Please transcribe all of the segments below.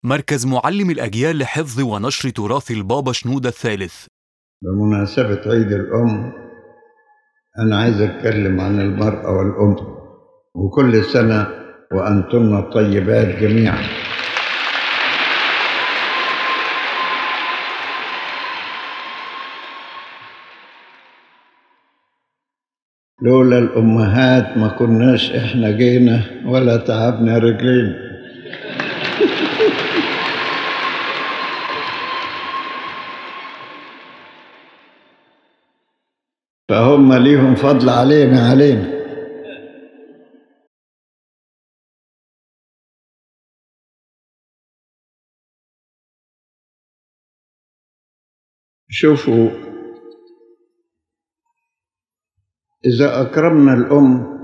مركز معلم الأجيال لحفظ ونشر تراث البابا شنودة الثالث بمناسبة عيد الأم أنا عايز أتكلم عن المرأة والأم وكل سنة وأنتن طيبات جميعا لولا الأمهات ما كناش إحنا جينا ولا تعبنا رجلينا فهم ليهم فضل علينا علينا شوفوا إذا أكرمنا الأم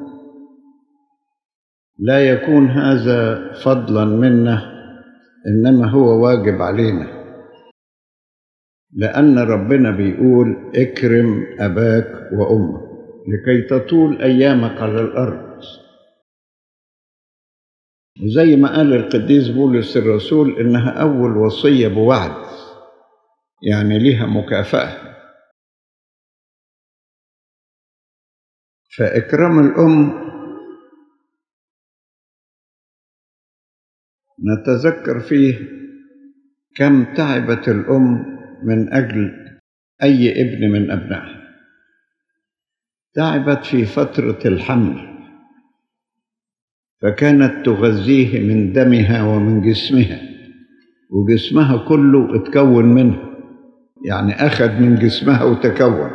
لا يكون هذا فضلا منا إنما هو واجب علينا لأن ربنا بيقول اكرم أباك وأمك لكي تطول أيامك على الأرض وزي ما قال القديس بولس الرسول إنها أول وصية بوعد يعني ليها مكافأة فإكرام الأم نتذكر فيه كم تعبت الأم من أجل أي ابن من أبنائها تعبت في فترة الحمل فكانت تغذيه من دمها ومن جسمها وجسمها كله اتكون منه يعني أخذ من جسمها وتكون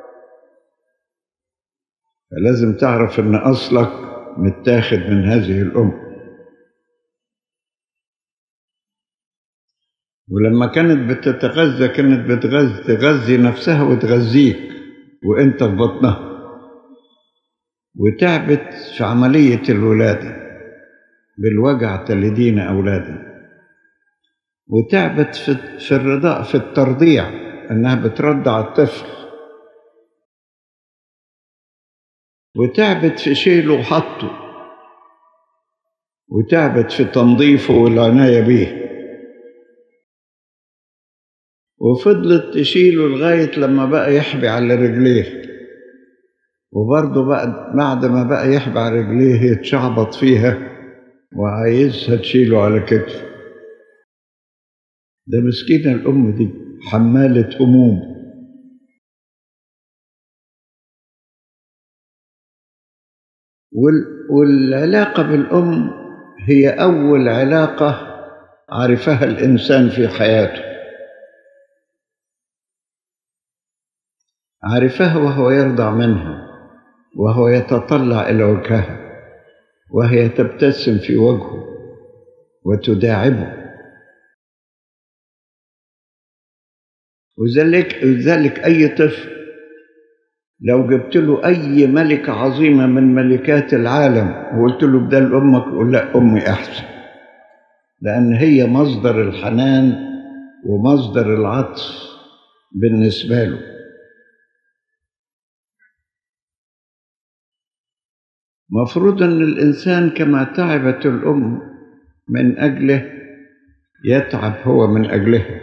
فلازم تعرف ان اصلك متاخد من هذه الام ولما كانت بتتغذى كانت بتغذي تغذي نفسها وتغذيك وانت في بطنها وتعبت في عملية الولادة بالوجع تلدين أولادا وتعبت في, في الرضاء في الترضيع انها بترضع الطفل وتعبت في شيله وحطه وتعبت في تنظيفه والعناية بيه وفضلت تشيله لغاية لما بقى يحبي على رجليه وبرضه بقى بعد ما بقى يحبي على رجليه يتشعبط فيها وعايزها تشيله على كتفه ده مسكينة الأم دي حمالة هموم والعلاقة بالأم هي أول علاقة عرفها الإنسان في حياته عرفها وهو يرضع منها وهو يتطلع إلى وجهها وهي تبتسم في وجهه وتداعبه وذلك ذلك أي طفل لو جبت له أي ملكة عظيمة من ملكات العالم وقلت له بدل أمك يقول لا أمي أحسن لأن هي مصدر الحنان ومصدر العطف بالنسبة له مفروض أن الإنسان كما تعبت الأم من أجله يتعب هو من أجلها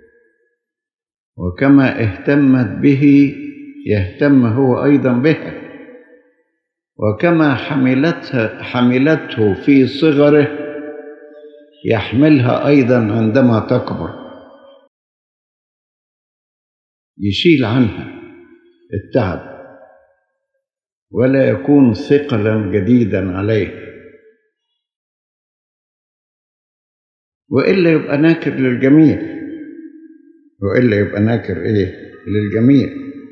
وكما اهتمت به يهتم هو أيضا بها وكما حملتها حملته في صغره يحملها أيضا عندما تكبر يشيل عنها التعب ولا يكون ثقلا جديدا عليه وإلا يبقى ناكر للجميع وإلا يبقى ناكر إيه للجميع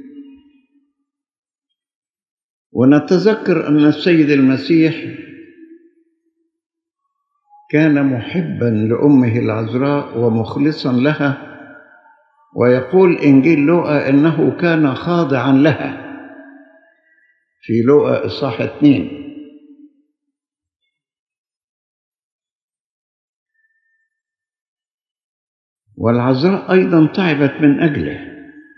ونتذكر أن السيد المسيح كان محبا لأمه العذراء ومخلصا لها ويقول إنجيل لوقا إنه كان خاضعا لها في لوقا إصحاح اثنين والعذراء أيضا تعبت من أجله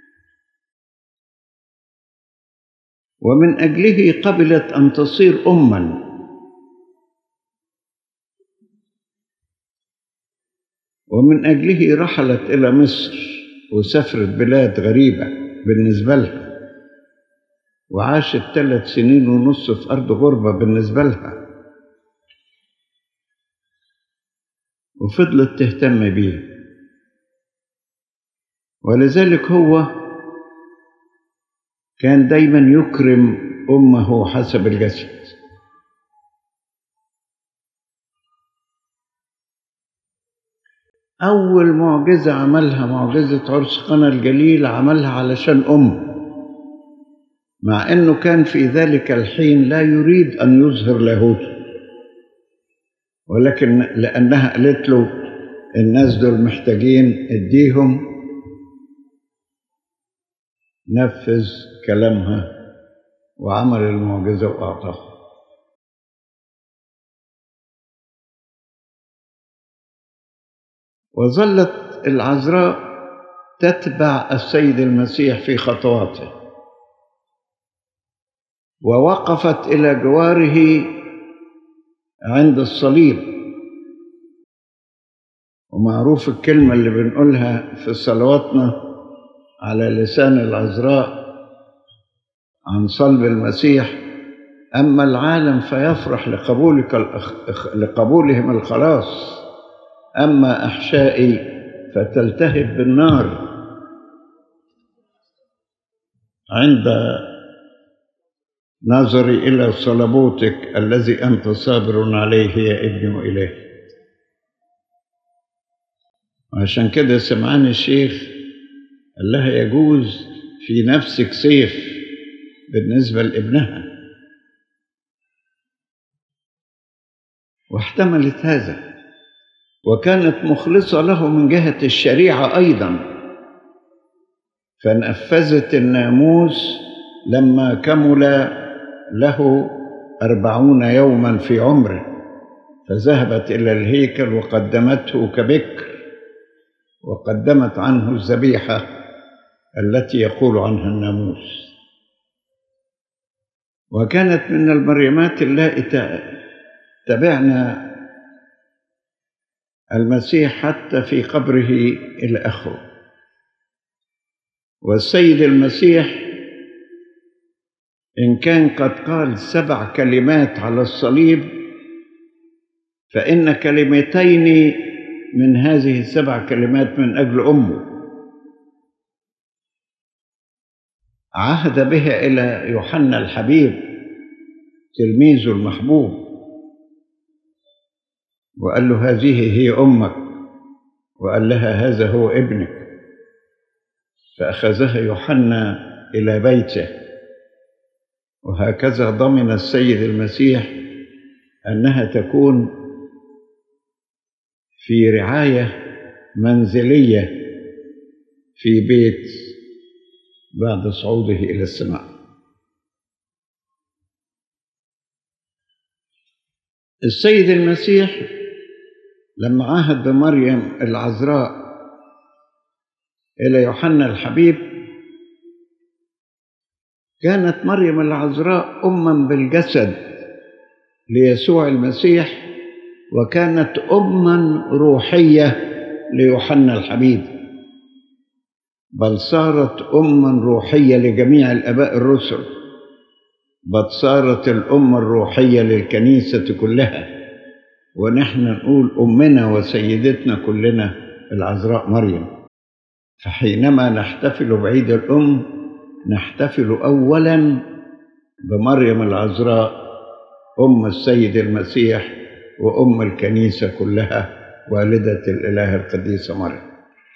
ومن أجله قبلت أن تصير أما ومن أجله رحلت إلى مصر وسافرت بلاد غريبة بالنسبة لها وعاشت ثلاث سنين ونص في أرض غربة بالنسبة لها وفضلت تهتم بيه ولذلك هو كان دايما يكرم أمه حسب الجسد أول معجزة عملها معجزة عرس قنا الجليل عملها علشان أمه مع أنه كان في ذلك الحين لا يريد أن يظهر لاهوته ولكن لأنها قالت له الناس دول محتاجين اديهم نفذ كلامها وعمل المعجزة وأعطاها وظلت العذراء تتبع السيد المسيح في خطواته ووقفت إلى جواره عند الصليب ومعروف الكلمة اللي بنقولها في صلواتنا على لسان العذراء عن صلب المسيح أما العالم فيفرح لقبولك لقبولهم الخلاص أما أحشائي فتلتهب بالنار عند نظري إلى صلبوتك الذي أنت صابر عليه يا ابني وإلهي وعشان كده سمعان الشيخ قال لها يجوز في نفسك سيف بالنسبة لابنها واحتملت هذا وكانت مخلصة له من جهة الشريعة أيضا فنفذت الناموس لما كمل له أربعون يوما في عمره فذهبت إلى الهيكل وقدمته كبكر وقدمت عنه الذبيحة التي يقول عنها الناموس وكانت من المريمات اللائي تبعنا المسيح حتى في قبره إلى آخره والسيد المسيح إن كان قد قال سبع كلمات على الصليب فإن كلمتين من هذه السبع كلمات من أجل أمه عهد بها إلى يوحنا الحبيب تلميذه المحبوب وقال له هذه هي أمك وقال لها هذا هو ابنك فأخذها يوحنا إلى بيته وهكذا ضمن السيد المسيح أنها تكون في رعاية منزلية في بيت بعد صعوده إلى السماء السيد المسيح لما عهد بمريم العذراء إلى يوحنا الحبيب كانت مريم العذراء أما بالجسد ليسوع المسيح وكانت أما روحية ليوحنا الحبيب بل صارت أما روحية لجميع الآباء الرسل بل صارت الأمة الروحية للكنيسة كلها ونحن نقول أمنا وسيدتنا كلنا العذراء مريم فحينما نحتفل بعيد الأم نحتفل أولا بمريم العذراء أم السيد المسيح وأم الكنيسة كلها والدة الإله القديسة مريم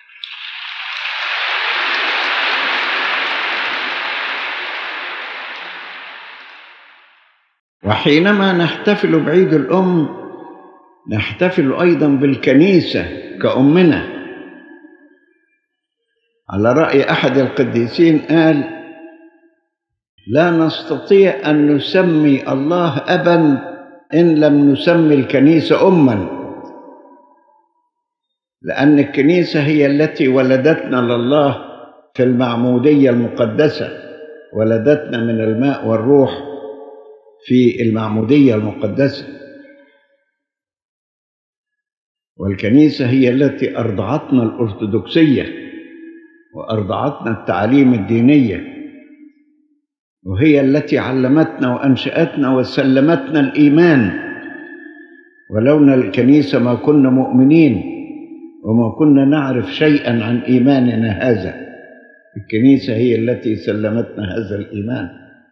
وحينما نحتفل بعيد الأم نحتفل أيضا بالكنيسة كأمنا على رأي أحد القديسين قال لا نستطيع أن نسمي الله أبا إن لم نسمي الكنيسة أما لأن الكنيسة هي التي ولدتنا لله في المعمودية المقدسة ولدتنا من الماء والروح في المعمودية المقدسة والكنيسة هي التي أرضعتنا الأرثوذكسية وأرضعتنا التعاليم الدينية وهي التي علمتنا وأنشأتنا وسلمتنا الإيمان ولولا الكنيسة ما كنا مؤمنين وما كنا نعرف شيئا عن إيماننا هذا الكنيسة هي التي سلمتنا هذا الإيمان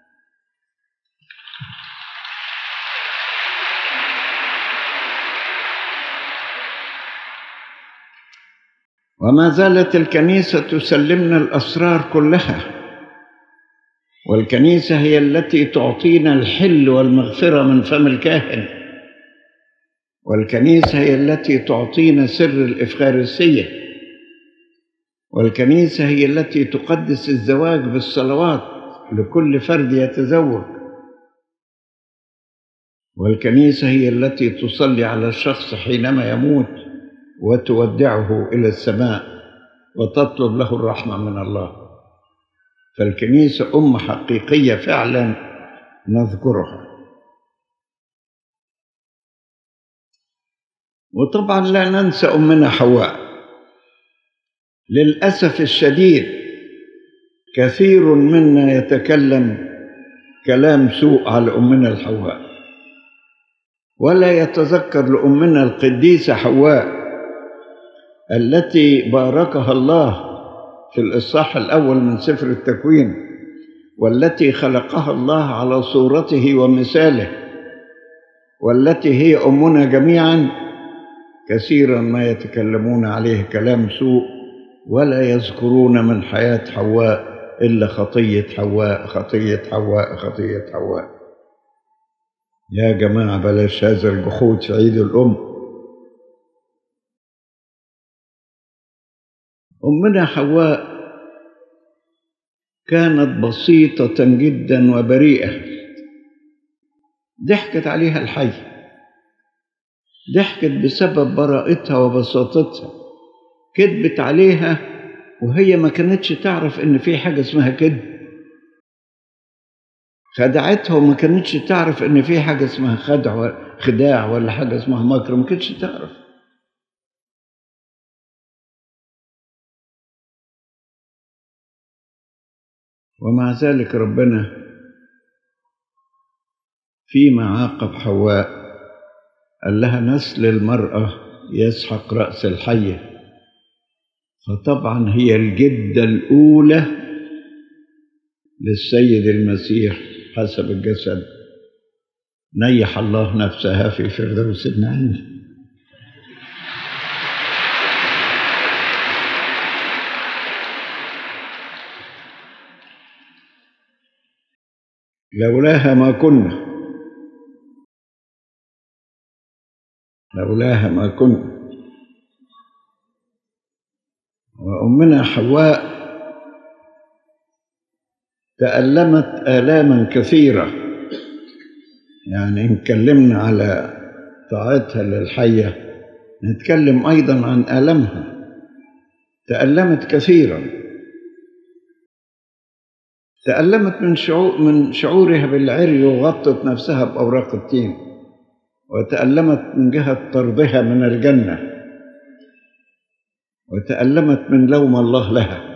وما زالت الكنيسة تسلمنا الأسرار كلها والكنيسة هي التي تعطينا الحل والمغفرة من فم الكاهن والكنيسة هي التي تعطينا سر الإفخارسية والكنيسة هي التي تقدس الزواج بالصلوات لكل فرد يتزوج والكنيسة هي التي تصلي على الشخص حينما يموت وتودعه إلى السماء وتطلب له الرحمة من الله فالكنيسة أم حقيقية فعلا نذكرها وطبعا لا ننسى أمنا حواء للأسف الشديد كثير منا يتكلم كلام سوء على أمنا الحواء ولا يتذكر لأمنا القديسة حواء التي باركها الله في الإصحاح الأول من سفر التكوين والتي خلقها الله على صورته ومثاله والتي هي أمنا جميعا كثيرا ما يتكلمون عليه كلام سوء ولا يذكرون من حياة حواء إلا خطية حواء خطية حواء خطية حواء يا جماعة بلاش هذا الجحود في عيد الأم أمنا حواء كانت بسيطة جدا وبريئة ضحكت عليها الحي ضحكت بسبب براءتها وبساطتها كذبت عليها وهي ما كانتش تعرف ان في حاجة اسمها كذب خدعتها وما كانتش تعرف ان في حاجة اسمها خدع خداع ولا حاجة اسمها مكر ما كانتش تعرف ومع ذلك ربنا فيما عاقب حواء قال لها نسل المرأة يسحق رأس الحية فطبعا هي الجدة الأولى للسيد المسيح حسب الجسد نيح الله نفسها في فردوس النعيم لولاها ما كنا لولاها ما كنا وأمنا حواء تألمت آلاما كثيرة يعني إن اتكلمنا على طاعتها للحية نتكلم أيضا عن آلامها تألمت كثيرا تألمت من شعور من شعورها بالعري وغطت نفسها بأوراق التين وتألمت من جهة طردها من الجنة وتألمت من لوم الله لها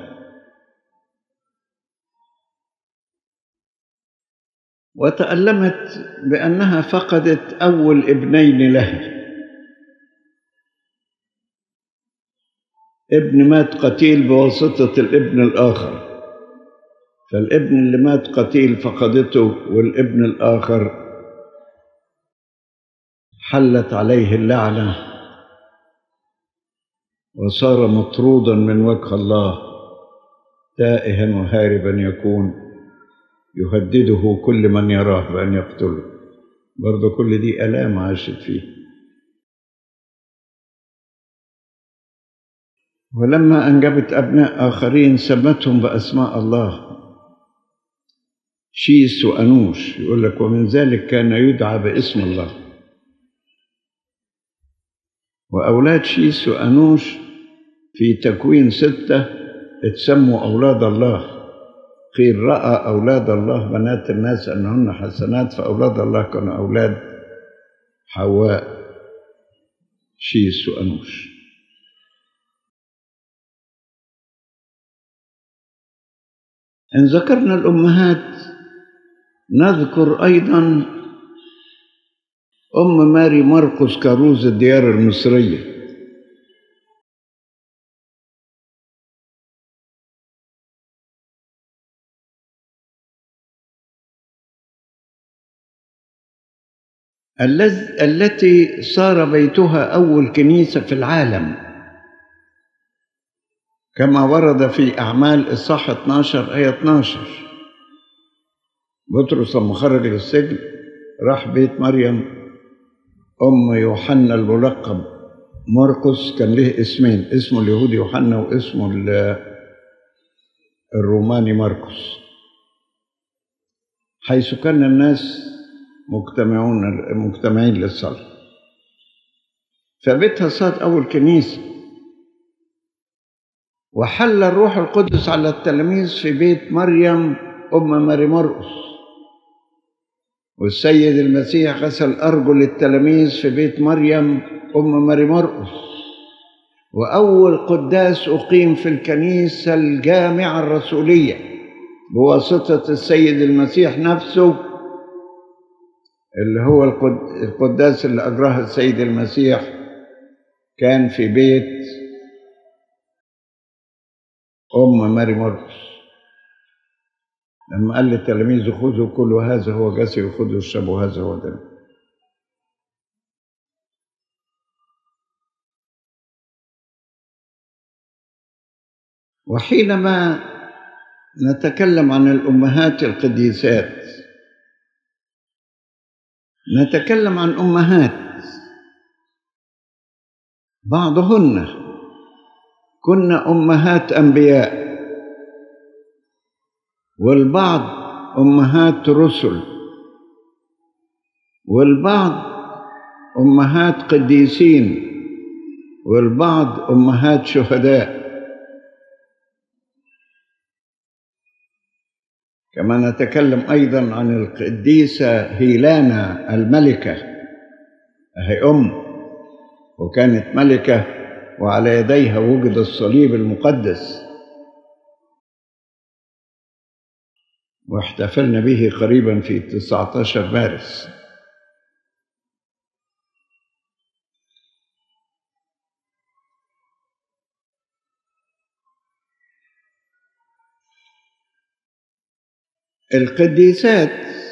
وتألمت بأنها فقدت أول ابنين لها ابن مات قتيل بواسطة الابن الآخر فالابن اللي مات قتيل فقدته والابن الآخر حلت عليه اللعنة وصار مطرودا من وجه الله تائها وهاربا يكون يهدده كل من يراه بأن يقتله برضه كل دي آلام عاشت فيه ولما أنجبت أبناء آخرين سمتهم بأسماء الله شيس وأنوش يقول لك ومن ذلك كان يدعى باسم الله وأولاد شيس وأنوش في تكوين ستة اتسموا أولاد الله قيل رأى أولاد الله بنات الناس أنهن حسنات فأولاد الله كانوا أولاد حواء شيس وأنوش إن ذكرنا الأمهات نذكر أيضا أم ماري مرقس كاروز الديار المصرية الذ- التي صار بيتها أول كنيسة في العالم كما ورد في أعمال إصحاح 12 آية 12 بطرس لما خرج للسجن راح بيت مريم أم يوحنا الملقب مرقس كان له اسمين اسمه اليهودي يوحنا واسمه ال- الروماني مرقس حيث كان الناس مجتمعون مجتمعين للصلاة فبيتها صارت أول كنيسة وحل الروح القدس على التلاميذ في بيت مريم أم ماري مرقس والسيد المسيح غسل أرجل التلاميذ في بيت مريم أم ماري مرقس وأول قداس أقيم في الكنيسة الجامعة الرسولية بواسطة السيد المسيح نفسه اللي هو القد- القداس اللي أجراه السيد المسيح كان في بيت أم ماري مرقس لما قال للتلاميذ خذوا كلوا هذا هو جسدي وخذوا اشربوا هذا هو دمي وحينما نتكلم عن الأمهات القديسات نتكلم عن أمهات بعضهن كن أمهات أنبياء والبعض أمهات رسل والبعض أمهات قديسين والبعض أمهات شهداء كما نتكلم أيضا عن القديسة هيلانا الملكة هي أم وكانت ملكة وعلى يديها وجد الصليب المقدس واحتفلنا به قريبا في 19 مارس القديسات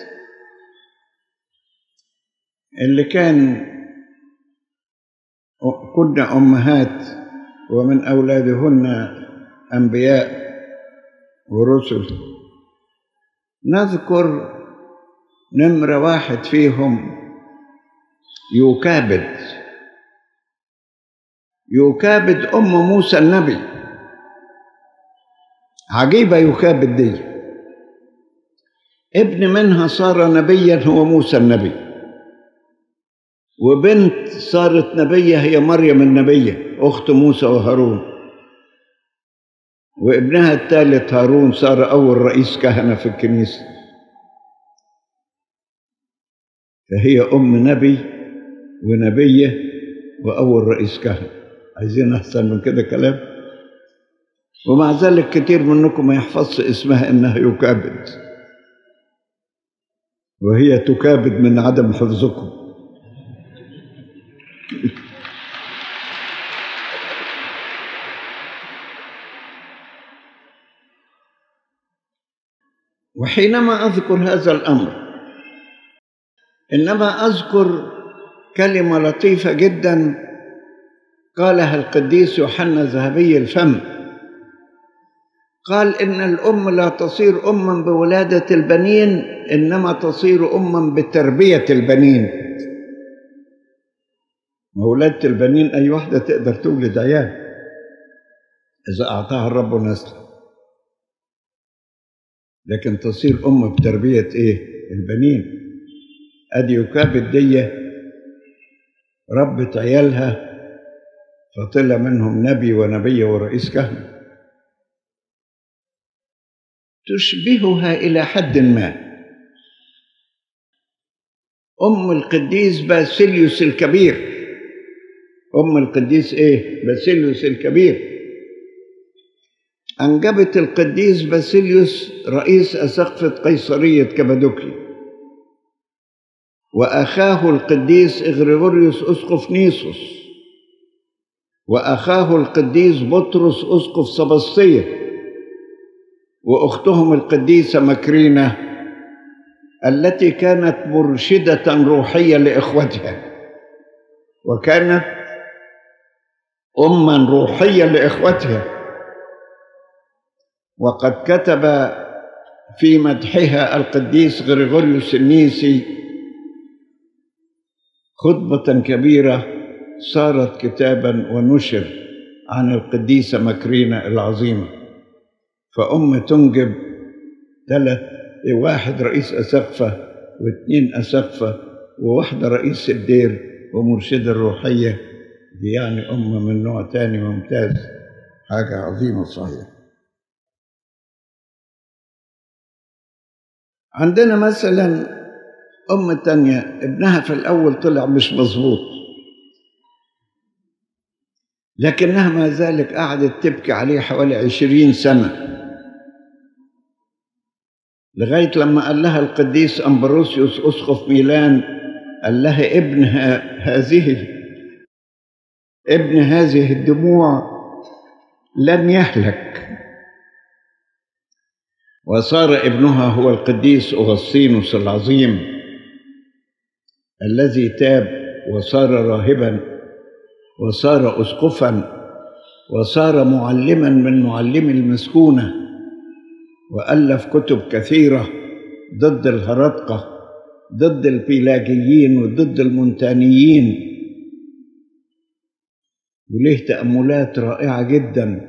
اللي كان كنا أمهات ومن أولادهن أنبياء ورسل نذكر نمرة واحد فيهم يوكابد يوكابد أم موسى النبي عجيبة يوكابد دي ابن منها صار نبيا هو موسى النبي وبنت صارت نبية هي مريم النبية أخت موسى وهارون وابنها الثالث هارون صار أول رئيس كهنة في الكنيسة فهي أم نبي ونبية وأول رئيس كهنة عايزين أحسن من كده كلام ومع ذلك كتير منكم ما يحفظش اسمها إنها يكابد وهي تكابد من عدم حفظكم وحينما أذكر هذا الأمر إنما أذكر كلمة لطيفة جدا قالها القديس يوحنا ذهبي الفم قال إن الأم لا تصير أما بولادة البنين إنما تصير أما بتربية البنين ولادة البنين أي واحدة تقدر تولد عيال إذا أعطاها الرب نسل لكن تصير أم بتربية إيه؟ البنين أدي يكابد دي ربت عيالها فطلع منهم نبي ونبي ورئيس كهنة تشبهها إلى حد ما أم القديس باسيليوس الكبير أم القديس إيه؟ باسيليوس الكبير أنجبت القديس باسيليوس رئيس أسقفة قيصرية كبادوكيا وأخاه القديس إغريغوريوس أسقف نيسوس وأخاه القديس بطرس أسقف سبسطية وأختهم القديسة مكرينة التي كانت مرشدة روحية لإخوتها وكانت أما روحية لإخوتها وقد كتب في مدحها القديس غريغوريوس النيسي خطبة كبيرة صارت كتابا ونشر عن القديسة مكرينة العظيمة فأم تنجب ثلاث واحد رئيس أسقفة واثنين أسقفة وواحدة رئيس الدير ومرشدة الروحية دي يعني أم من نوع تاني ممتاز حاجة عظيمة صحيح عندنا مثلا أم تانية ابنها في الأول طلع مش مظبوط لكنها ما ذلك قعدت تبكي عليه حوالي عشرين سنة لغاية لما قال لها القديس أمبروسيوس أسقف ميلان قال لها ابن هذه ابن هذه الدموع لن يهلك وصار ابنها هو القديس أغسطينوس العظيم الذي تاب وصار راهبا وصار أسقفا وصار معلما من معلمي المسكونة وألف كتب كثيرة ضد الهرطقة ضد البيلاجيين وضد المونتانيين وله تأملات رائعة جدا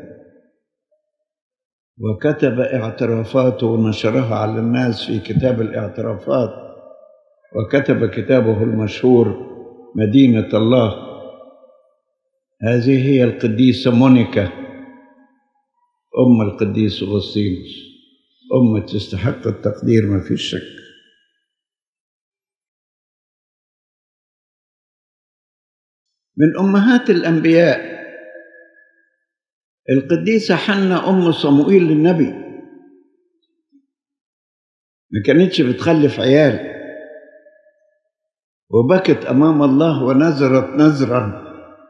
وكتب اعترافاته ونشرها على الناس في كتاب الاعترافات وكتب كتابه المشهور مدينة الله هذه هي القديسة مونيكا أم القديس أغسطينوس أم تستحق التقدير ما في شك من أمهات الأنبياء القديسة حنة أم صموئيل للنبي ما كانتش بتخلف عيال وبكت أمام الله ونذرت نذرا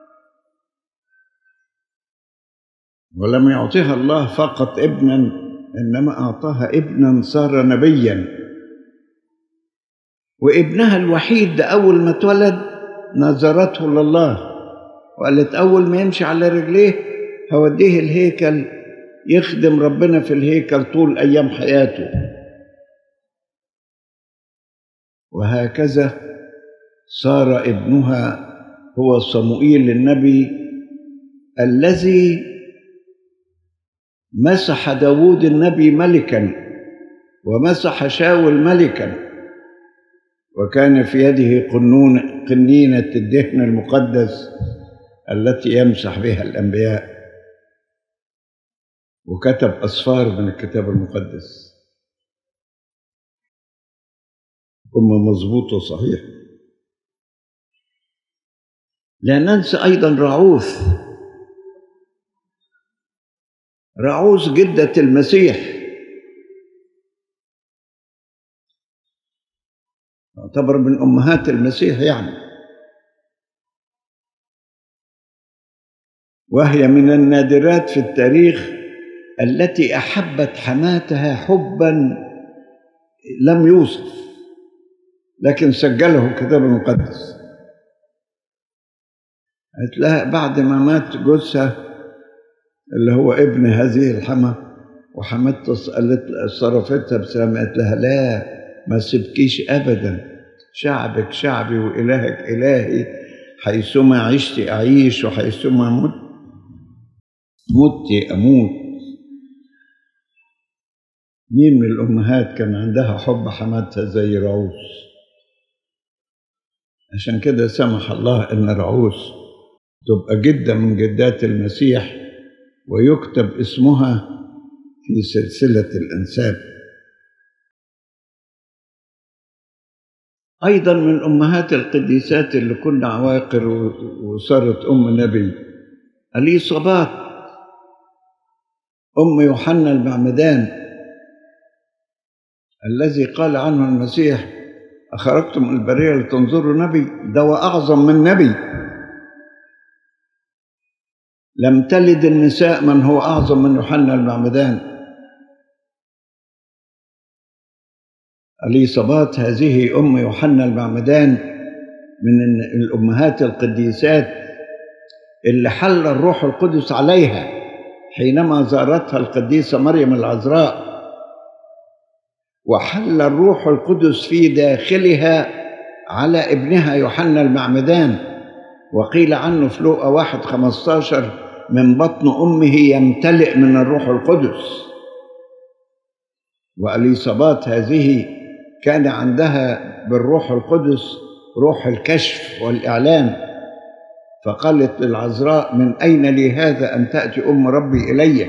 ولم يعطيها الله فقط ابنا إنما أعطاها ابنا صار نبيا وابنها الوحيد ده أول ما اتولد نظرته لله وقالت أول ما يمشي على رجليه هوديه الهيكل يخدم ربنا في الهيكل طول أيام حياته وهكذا صار ابنها هو صموئيل النبي الذي مسح داود النبي ملكا ومسح شاول ملكا وكان في يده قنون قنينة الدهن المقدس التي يمسح بها الأنبياء وكتب أصفار من الكتاب المقدس أمة مظبوطة صحيح لا ننسى أيضا رعوث رعوث جدة المسيح تعتبر من أمهات المسيح يعني وهي من النادرات في التاريخ التي أحبت حماتها حبا لم يوصف لكن سجله الكتاب المقدس قالت لها بعد ما مات جوزها اللي هو ابن هذه الحما وحماتها قالت صرفتها بسلام قالت لها لا ما سبكيش ابدا شعبك شعبي والهك الهي حيثما عشت اعيش وحيثما مت مت اموت مين من الامهات كان عندها حب حماتها زي رعوس عشان كده سمح الله ان رعوس تبقى جده من جدات المسيح ويكتب اسمها في سلسله الانساب أيضا من أمهات القديسات اللي كنا عواقر وصارت أم نبي اليصابات أم يوحنا المعمدان الذي قال عنه المسيح أخرجتم البرية لتنظروا نبي ده وأعظم من نبي لم تلد النساء من هو أعظم من يوحنا المعمدان اليصابات هذه أم يوحنا المعمدان من الأمهات القديسات اللي حل الروح القدس عليها حينما زارتها القديسة مريم العذراء وحل الروح القدس في داخلها على ابنها يوحنا المعمدان وقيل عنه في لوقا واحد خمستاشر من بطن أمه يمتلئ من الروح القدس وأليصابات هذه كان عندها بالروح القدس روح الكشف والإعلان فقالت للعذراء من أين لي هذا أن تأتي أم ربي إلي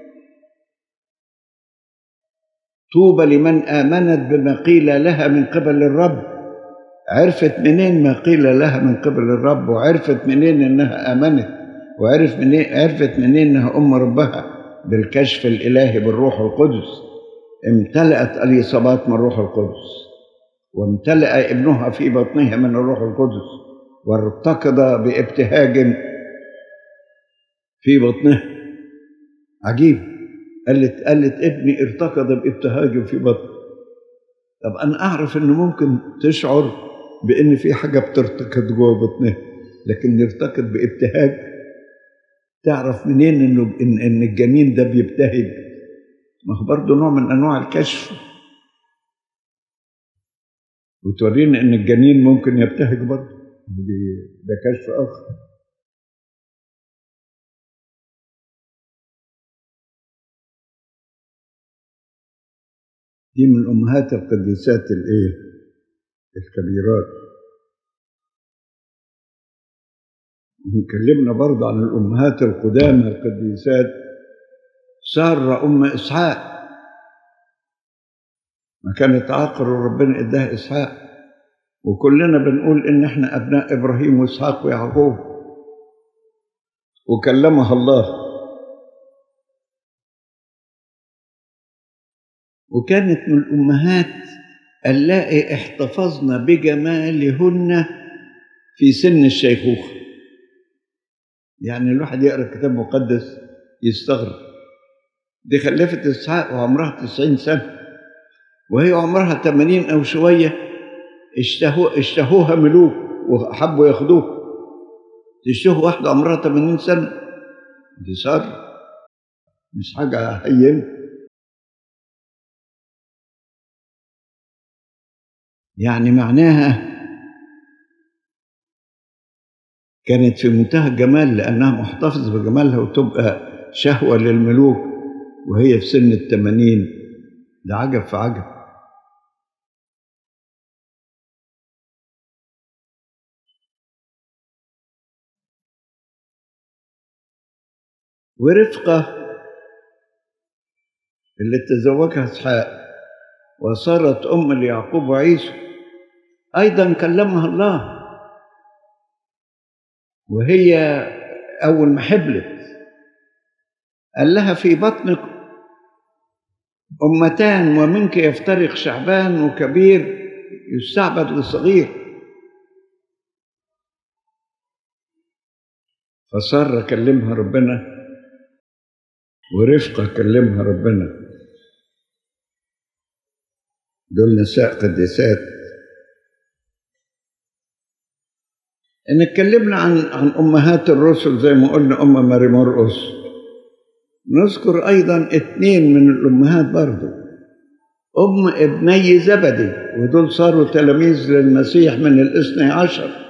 طوبى لمن آمنت بما قيل لها من قبل الرب عرفت منين ما قيل لها من قبل الرب وعرفت منين انها امنت وعرف منين عرفت منين انها ام ربها بالكشف الالهي بالروح القدس امتلأت اليصابات من الروح القدس وامتلأ ابنها في بطنها من الروح القدس وارتقد بابتهاج في بطنها عجيب قالت قالت ابني ارتقد بابتهاج في بطنه طب انا اعرف ان ممكن تشعر بان في حاجه بترتقد جوه بطنها لكن يرتقد بابتهاج تعرف منين انه ان, إن الجنين ده بيبتهج ما هو برضه نوع من انواع الكشف وتورينا ان الجنين ممكن يبتهج برضه ده كشف اخر دي من امهات القديسات الايه الكبيرات اتكلمنا برضه عن الامهات القدامى القديسات ساره ام اسحاق ما كانت عاقر وربنا اداها اسحاق وكلنا بنقول ان احنا ابناء ابراهيم واسحاق ويعقوب وكلمها الله وكانت من الامهات اللائي احتفظن بجمالهن في سن الشيخوخه يعني الواحد يقرا الكتاب المقدس يستغرب دي خلفت اسحاق وعمرها تسعين سنه وهي عمرها 80 او شويه اشتهوا اشتهوها ملوك وحبوا ياخدوها تشتهوا واحده عمرها 80 سنه دي صار مش حاجه هينه يعني معناها كانت في منتهى الجمال لأنها محتفظة بجمالها وتبقى شهوة للملوك وهي في سن التمانين ده عجب في عجب ورفقة اللي تزوجها اسحاق وصارت أم ليعقوب وعيسو أيضا كلمها الله وهي أول ما حبلت قال لها في بطنك أمتان ومنك يفترق شعبان وكبير يستعبد لصغير فسارة كلمها ربنا ورفقة كلمها ربنا دول نساء قديسات ان اتكلمنا عن عن امهات الرسل زي ما قلنا ام ماري مرقس نذكر ايضا اثنين من الامهات برضو ام ابني زبدي ودول صاروا تلاميذ للمسيح من الاثني عشر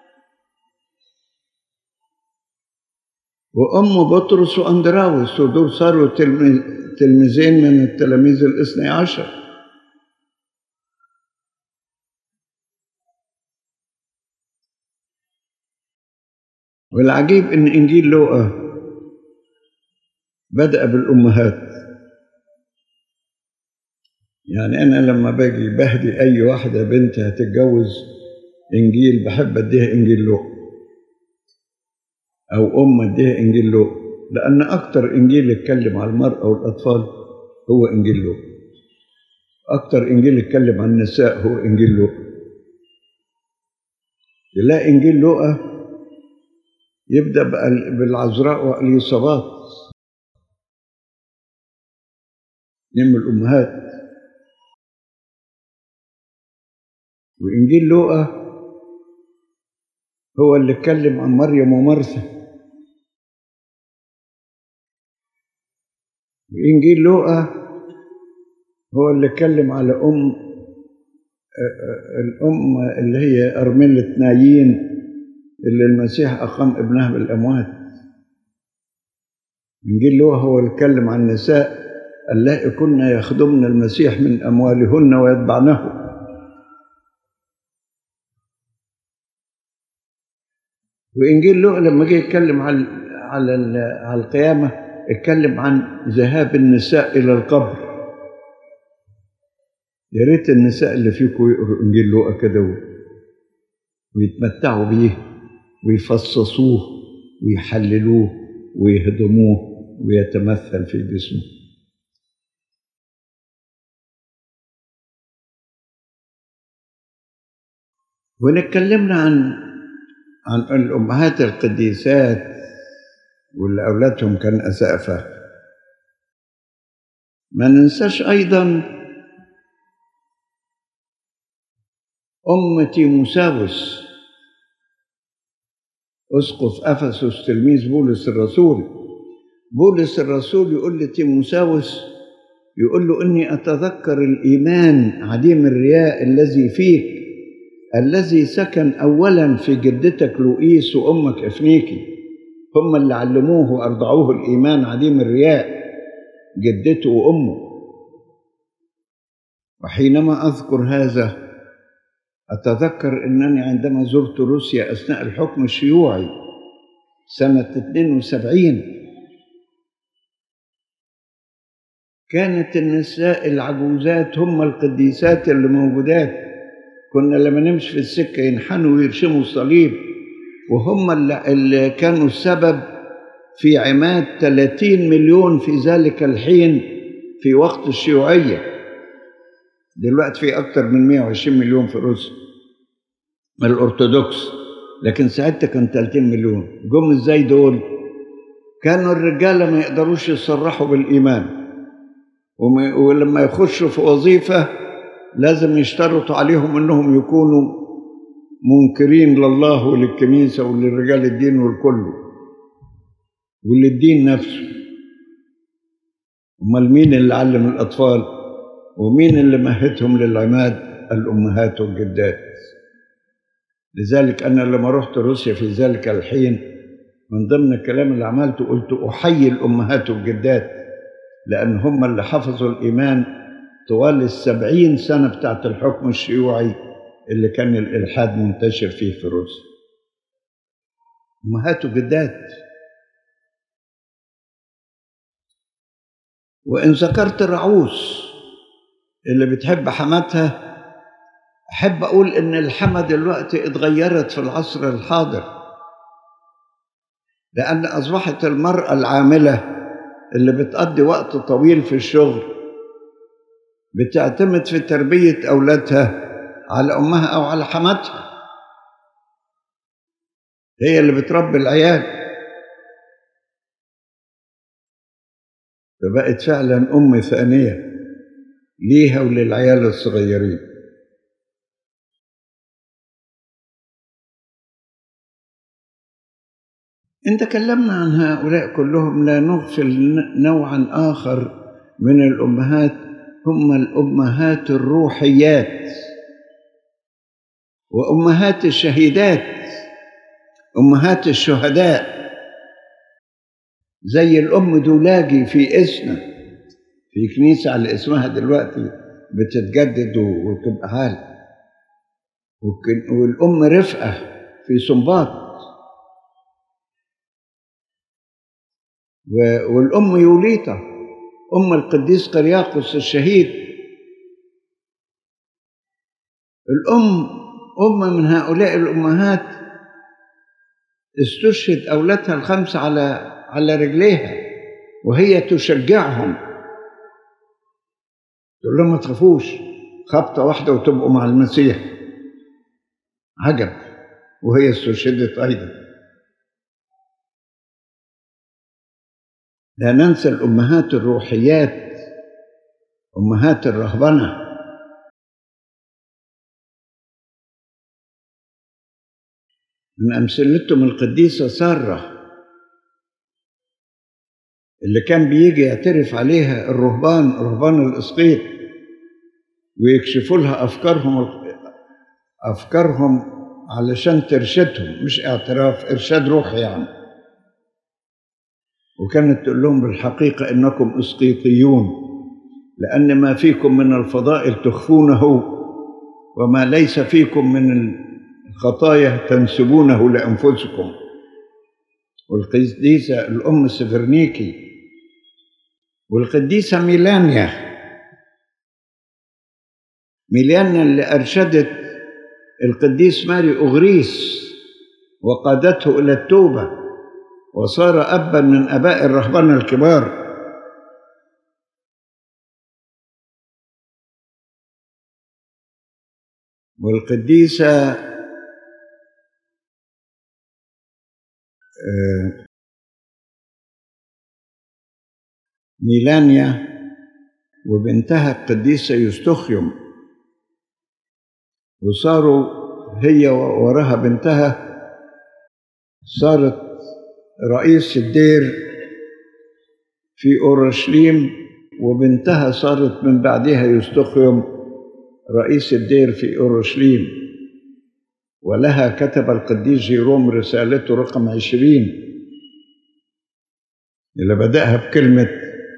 وام بطرس واندراوس ودول صاروا تلميذين من التلاميذ الاثني عشر والعجيب ان انجيل لوقا بدا بالامهات يعني أنا لما باجي بهدي أي واحدة بنت هتتجوز إنجيل بحب أديها إنجيل لوقا أو أم أديها إنجيل لوقا لأن أكتر إنجيل يتكلم عن المرأة والأطفال هو إنجيل لوقا أكتر إنجيل يتكلم عن النساء هو إنجيل لوقا تلاقي إنجيل لوقا يبدأ بالعذراء والإصابات نم الأمهات وإنجيل لوقا هو اللي اتكلم عن مريم ومرثا وإنجيل لوقا هو اللي اتكلم على أم الأم اللي هي أرملة نايين اللي المسيح أقام ابنها بالأموات إنجيل لوقا هو اللي اتكلم عن النساء اللائي كن يخدمن المسيح من أموالهن ويتبعنه وإنجيل لوقا لما جه يتكلم على على على القيامة اتكلم عن ذهاب النساء إلى القبر يا ريت النساء اللي فيكم يقروا إنجيل لوقا كده ويتمتعوا بيه ويفصصوه ويحللوه ويهضموه ويتمثل في جسمه ونتكلمنا عن عن الأمهات القديسات واللي أولادهم كان أسقفة ما ننساش أيضا أم تيموساوس أسقف أفسس تلميذ بولس الرسول بولس الرسول يقول لتيموساوس يقول له إني أتذكر الإيمان عديم الرياء الذي فيك الذي سكن أولا في جدتك لوئيس وأمك إفنيكي هم اللي علموه وأرضعوه الإيمان عديم الرياء جدته وأمه وحينما أذكر هذا أتذكر أنني عندما زرت روسيا أثناء الحكم الشيوعي سنة 72 كانت النساء العجوزات هم القديسات اللي موجودات كنا لما نمشي في السكة ينحنوا ويرشموا الصليب وهم اللي, اللي كانوا السبب في عماد 30 مليون في ذلك الحين في وقت الشيوعية دلوقتي في أكثر من 120 مليون في روسيا من الأرثوذكس لكن ساعتها كان 30 مليون جم ازاي دول كانوا الرجالة ما يقدروش يصرحوا بالإيمان ولما يخشوا في وظيفة لازم يشترطوا عليهم انهم يكونوا منكرين لله وللكنيسه وللرجال الدين والكل وللدين نفسه امال مين اللي علم الاطفال ومين اللي مهدهم للعماد الامهات والجدات لذلك انا لما رحت روسيا في ذلك الحين من ضمن الكلام اللي عملته قلت احيي الامهات والجدات لان هم اللي حفظوا الايمان طوال السبعين سنة بتاعت الحكم الشيوعي اللي كان الإلحاد منتشر فيه في روسيا أمهات وجدات وإن ذكرت الرعوس اللي بتحب حماتها أحب أقول إن الحما دلوقتي اتغيرت في العصر الحاضر لأن أصبحت المرأة العاملة اللي بتقضي وقت طويل في الشغل بتعتمد في تربية أولادها على أمها أو على حماتها هي اللي بتربي العيال فبقت فعلا أم ثانية ليها وللعيال الصغيرين إن تكلمنا عن هؤلاء كلهم لا نغفل نوعا آخر من الأمهات هم الأمهات الروحيات وأمهات الشهيدات أمهات الشهداء زي الأم دولاجي في إسنا في كنيسة على اسمها دلوقتي بتتجدد وتبقى عال والأم رفقة في سنباط والأم يوليطة أم القديس قرياقس الشهيد الأم أم من هؤلاء الأمهات استشهد أولادها الخمسة على على رجليها وهي تشجعهم تقول لهم ما تخافوش خبطة واحدة وتبقوا مع المسيح عجب وهي استشهدت أيضا لا ننسى الأمهات الروحيات أمهات الرهبنة من أمثلتهم القديسة سارة اللي كان بيجي يعترف عليها الرهبان رهبان الإسقيط ويكشفوا لها أفكارهم أفكارهم علشان ترشدهم مش اعتراف إرشاد روحي يعني وكانت تقول لهم بالحقيقة إنكم إسقيطيون لأن ما فيكم من الفضائل تخفونه وما ليس فيكم من الخطايا تنسبونه لأنفسكم والقديسة الأم سفرنيكي والقديسة ميلانيا ميلانيا اللي أرشدت القديس ماري أغريس وقادته إلى التوبة وصار أبا من أباء الرهبنة الكبار والقديسة ميلانيا وبنتها القديسة يستخيم وصاروا هي وراها بنتها صارت رئيس الدير في أورشليم وبنتها صارت من بعدها يستخيم رئيس الدير في أورشليم ولها كتب القديس جيروم رسالته رقم عشرين اللي بدأها بكلمة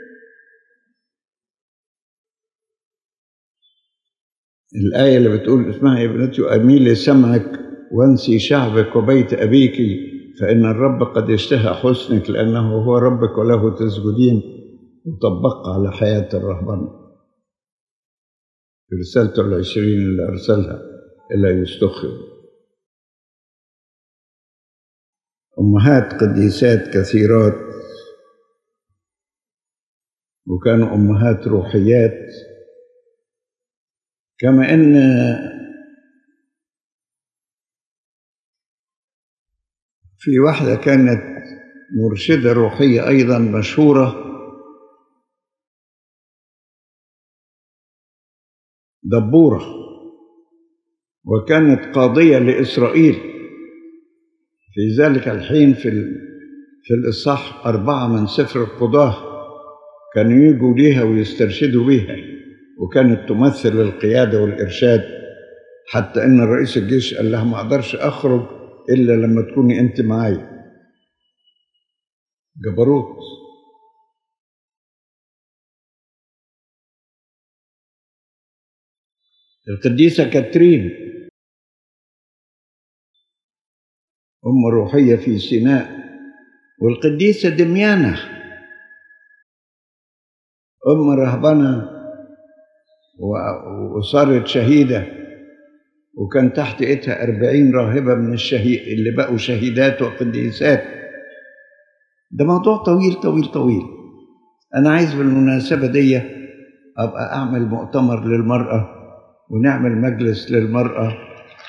الآية اللي بتقول اسمها يا ابنتي أميلي سمعك وانسي شعبك وبيت أبيك فإن الرب قد اشتهى حسنك لأنه هو ربك وله تسجدين وطبقها على حياة الرهبنة في رسالته العشرين اللي أرسلها إلى يستخدم أمهات قديسات كثيرات وكانوا أمهات روحيات كما أن في واحدة كانت مرشدة روحية أيضا مشهورة دبورة وكانت قاضية لإسرائيل في ذلك الحين في في الإصحاح أربعة من سفر القضاة كانوا يجوا ليها ويسترشدوا بيها وكانت تمثل القيادة والإرشاد حتى إن رئيس الجيش قال لها ما أقدرش أخرج إلا لما تكوني أنت معايا جبروت القديسة كاترين أم روحية في سيناء والقديسة دميانة أم رهبنة وصارت شهيدة وكان تحت إيدها أربعين راهبة من الشهيد اللي بقوا شهيدات وقديسات ده موضوع طويل طويل طويل أنا عايز بالمناسبة دي أبقى أعمل مؤتمر للمرأة ونعمل مجلس للمرأة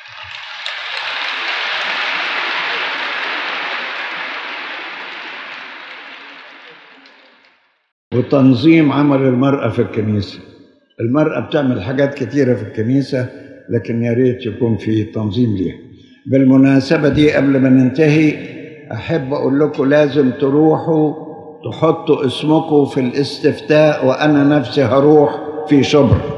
وتنظيم عمل المرأة في الكنيسة المرأة بتعمل حاجات كتيرة في الكنيسة لكن يا ريت يكون في تنظيم ليها بالمناسبة دي قبل ما ننتهي أحب أقول لكم لازم تروحوا تحطوا اسمكم في الاستفتاء وأنا نفسي هروح في شبر